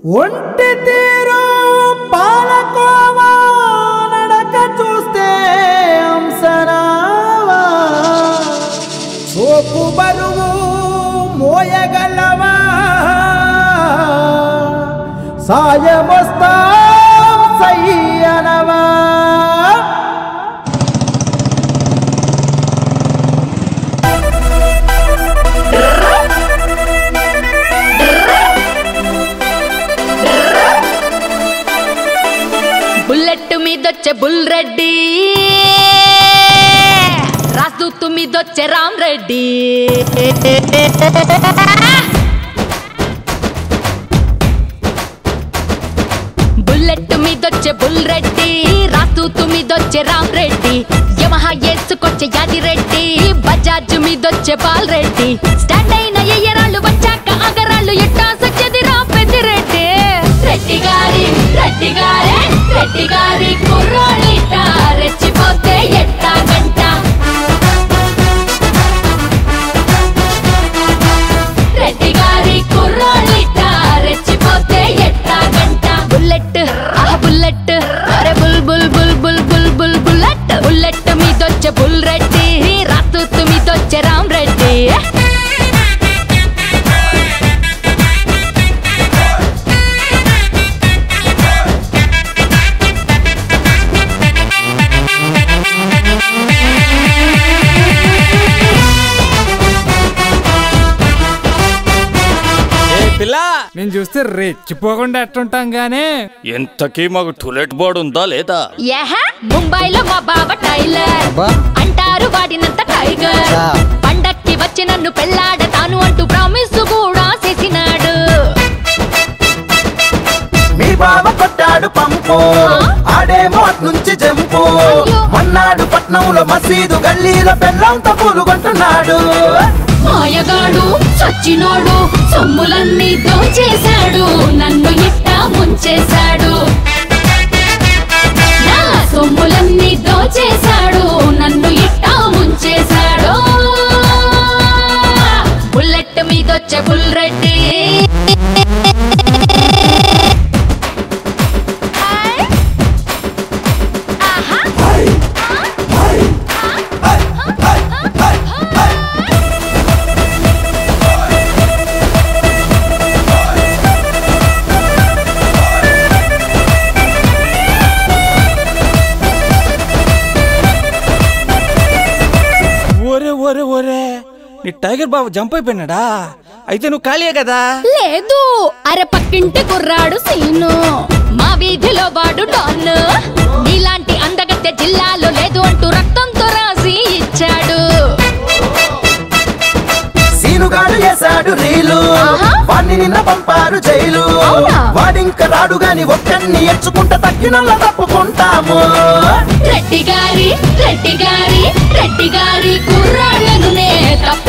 ఒంటి తీరు పాలకోవా నడక చూస్తే అంసరావా సోపు బరువు మోయగలవా సాయమొస్తా సయ్యనవా బుల్లెట్ మీదొచ్చే బుల్ రెడ్డి రాజదూత్ మీదొచ్చే రామ్ రెడ్డి బుల్లెట్ మీదొచ్చే బుల్ రెడ్డి రాజదూత్ మీదొచ్చే రామ్ రెడ్డి యమహా వేసుకొచ్చే యాది రెడ్డి బజాజ్ మీదొచ్చే బాల్ రెడ్డి స్టాండ్ అయిన ఎయ్యరాళ్ళు వచ్చాక అగరాళ్ళు ఎట్టా సచ్చది రా పెద్దిరెడ్డి రెడ్డి గారి రెడ్డి గారే రెడ్డి గారి కుర్రోడిట రెచ్చిపోతే ఎట్టా గంట రెడ్డి గారి కుర్రోడిట రెచ్చిపోతే ఎట్టా గంట బుల్లెట్ ఆ బుల్లెట్ అరే bull bull bull bull bull bull bullet bullet మీదొచ్చే బుల్ రెడ్డి రాతూత్ మీదొచ్చే రామ్ రెడ్డి ఏ పిల్ల నేను చూస్తే రెచ్చిపోకుండా ఎట్టుంటాం గానీ ఎంతకీ మాకు టులెట్ బోర్డు ఉందా లేదా యహ ముంబైలో మా బావ టైలర్ అంటారు వాడినంత టైగర్ పండక్కి వచ్చి నన్ను పెళ్ళాడతాను అంటూ ప్రామిస్ కూడా చేసినాడు మీ బావ కొట్టాడు పంపు ఆడేమో నుంచి జంపు మన్నాడు పట్నంలో మసీదు గల్లీలో పెళ్ళంతా పూలుగొంటున్నాడు మాయగాడు చచ్చినోడు సొమ్ములన్నీ దోచేశాడు నన్ను ఇట్టా ముంచేశాడు నా సొమ్ములన్నీ దోచేశాడు నన్ను ఇట్టా ముంచేశాడు బుల్లెట్ మీదొచ్చే బుల్ రెడ్డి ఒరే ఒరే ఒరే నీ టైగర్ బాబు జంప్ అయిపోయినాడా అయితే నువ్వు ఖాళీయే కదా లేదు అరే పక్కింటి కుర్రాడు సీను మా వీధిలో వాడు డాన్ నీలాంటి అందగత్తె జిల్లాలో లేదు అంటూ రక్తంతో రాసి ఇచ్చాడు సీనుగాడు చేశాడు రీలు ఆహా. వాణ్ణి నిన్న పంపారు జైలు అవునా? వాడింక రాడు గాని ఒక్కడిని ఎచ్చుకుంటా తగ్గినల్ల తప్పుకుంటాము రెడ్డి గారి రెడ్డి గారి రెడ్డి గారి కుర్రాళ్ళను నే తప్ప